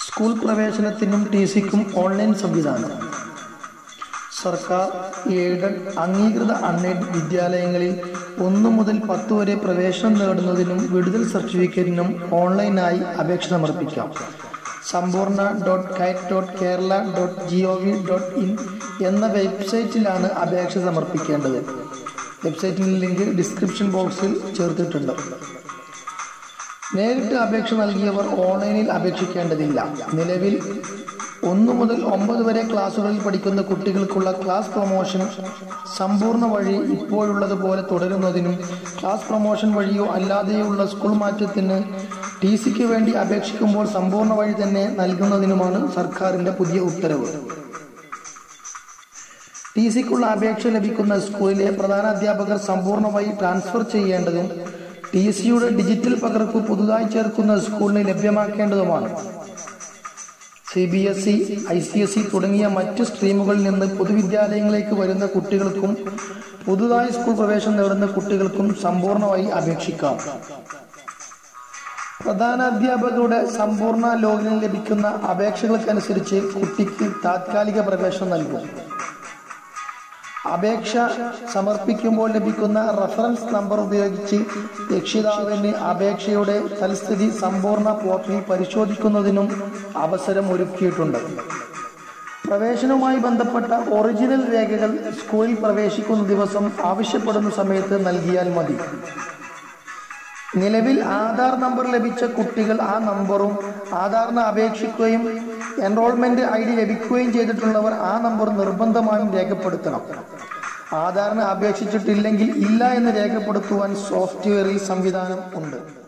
school പ്രവേശനത്തിനും T സിക്കും online സംവിധാനം സർക്കാർ എയ്ഡഡ് അംഗീകൃത അൺഎയ്ഡ് വിദ്യാലയങ്ങളിൽ ഒന്നു മുതൽ പത്ത് വരെ പ്രവേശനം നേടുന്നതിനും വിടുതൽ സർട്ടിഫിക്കറ്റിനും ഓൺലൈനായി അപേക്ഷ സമർപ്പിക്കാം Sampoorna dot kite dot Kerala dot G O V dot in എന്ന വെബ്സൈറ്റിലാണ് അപേക്ഷ സമർപ്പിക്കേണ്ടത് വെബ്സൈറ്റിൻ്റെ ലിങ്ക് ഡിസ്ക്രിപ്ഷൻ ബോക്സിൽ ചേർത്തിട്ടുണ്ട് നേരിട്ട് അപേക്ഷ നൽകിയവർ ഓൺലൈനിൽ അപേക്ഷിക്കേണ്ടതില്ല നിലവിൽ ഒന്നു മുതൽ ഒമ്പത് വരെ ക്ലാസ്സുകളിൽ പഠിക്കുന്ന കുട്ടികൾക്കുള്ള ക്ലാസ് പ്രൊമോഷൻ സമ്പൂർണ്ണ വഴി ഇപ്പോഴുള്ളതുപോലെ തുടരുന്നതിനും ക്ലാസ് പ്രൊമോഷൻ വഴിയോ അല്ലാതെയുള്ള സ്കൂൾ മാറ്റത്തിന് ടി സിക്ക് വേണ്ടി അപേക്ഷിക്കുമ്പോൾ സമ്പൂർണ്ണ വഴി തന്നെ നൽകുന്നതിനുമാണ് സർക്കാരിന്റെ പുതിയ ഉത്തരവ് ടി സിക്കുള്ള അപേക്ഷ ലഭിക്കുന്ന സ്കൂളിലെ പ്രധാന അധ്യാപകർ സമ്പൂർണ്ണമായി ട്രാൻസ്ഫർ ചെയ്യേണ്ടതും ടി സിയുടെ ഡിജിറ്റൽ പകർപ്പ് പുതുതായി ചേർക്കുന്ന സ്കൂളിന് ലഭ്യമാക്കേണ്ടതുമാണ് C B S E I C S E തുടങ്ങിയ മറ്റ് സ്ട്രീമുകളിൽ നിന്ന് പൊതുവിദ്യാലയങ്ങളിലേക്ക് വരുന്ന കുട്ടികൾക്കും പുതുതായി സ്കൂൾ പ്രവേശനം നേടുന്ന കുട്ടികൾക്കും സമ്പൂർണ്ണമായി അപേക്ഷിക്കാം പ്രധാനാധ്യാപകരുടെ സമ്പൂർണ്ണ ലോഗിനിൽ ലഭിക്കുന്ന അപേക്ഷകൾക്കനുസരിച്ച് കുട്ടിക്ക് താത്കാലിക പ്രവേശനം നൽകും അപേക്ഷ സമർപ്പിക്കുമ്പോൾ ലഭിക്കുന്ന റഫറൻസ് നമ്പർ ഉപയോഗിച്ച് രക്ഷിതാവിന് അപേക്ഷയുടെ തൽസ്ഥിതി സമ്പൂർണ്ണ പോർട്ടലിൽ പരിശോധിക്കുന്നതിനും അവസരം ഒരുക്കിയിട്ടുണ്ട് പ്രവേശനവുമായി ബന്ധപ്പെട്ട ഒറിജിനൽ രേഖകൾ സ്കൂളിൽ പ്രവേശിക്കുന്ന ദിവസം ആവശ്യപ്പെടുന്ന സമയത്ത് നൽകിയാൽ മതി നിലവിൽ ആധാർ നമ്പർ ലഭിച്ച കുട്ടികൾ ആ നമ്പറും ആധാറിന് അപേക്ഷിക്കുകയും എൻറോൾമെന്റ് ഐ ഡി ലഭിക്കുകയും ചെയ്തിട്ടുള്ളവർ ആ നമ്പർ നിർബന്ധമായും രേഖപ്പെടുത്തണം ആധാറിന് അപേക്ഷിച്ചിട്ടില്ലെങ്കിൽ ഇല്ല എന്ന് രേഖപ്പെടുത്തുവാൻ സോഫ്റ്റ്വെയറിൽ സംവിധാനം ഉണ്ട്